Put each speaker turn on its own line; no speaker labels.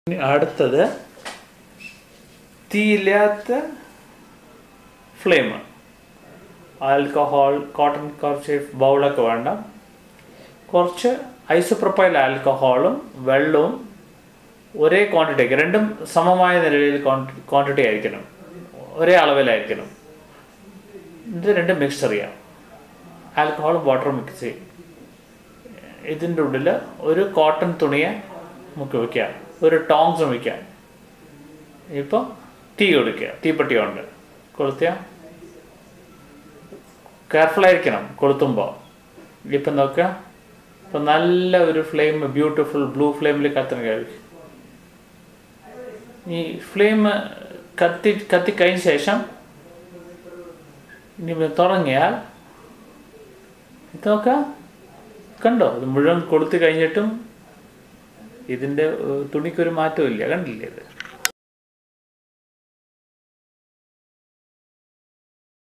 ഇനി അടുത്തത് തീയില്ലാത്ത flame alcohol cotton കുറച്ച് ബൗളൊക്കെ വേണ്ട കുറച്ച് ഐസോപ്രൊപ്പൈൽ ആൽക്കഹോളും വെള്ളവും ഒരേ ക്വാണ്ടിറ്റി രണ്ടും സമമായ നിലയിൽ ക്വാണ്ടിറ്റി ആയിരിക്കണം ഒരേ അളവിലായിരിക്കണം ഇത് രണ്ടും മിക്സ് ചെയ്യാം ആൽക്കഹോളും വാട്ടറും മിക്സ് ചെയ്യും ഇതിൻ്റെ ഉള്ളിൽ ഒരു കോട്ടൺ തുണിയെ മുക്കി വയ്ക്കുക ഒരു ടോങ്സ് വയ്ക്കുക ഇപ്പം തീ കൊടുക്കുക തീപ്പെട്ടി കൊണ്ട് കൊളുത്തിയ കെയർഫുൾ ആയിരിക്കണം കൊളുത്തുമ്പോൾ ഇപ്പം നോക്കുക ഇപ്പം നല്ല ഒരു ഫ്ലെയിം ബ്യൂട്ടിഫുൾ ബ്ലൂ ഫ്ലെയിമിൽ കത്തുന്ന കഴിക്കും ഈ ഫ്ലെയിം കത്തി കത്തിക്കഴിഞ്ഞ ശേഷം ഇനി തുടങ്ങിയാൽ ഇത് നോക്കാം കണ്ടോ ഇത് മുഴുവൻ കൊളുത്തി കഴിഞ്ഞിട്ടും ഇതിൻ്റെ ഏഹ്, തുണിക്കൊരു മാറ്റവും ഇല്ല കണ്ടില്ലേ ഇത്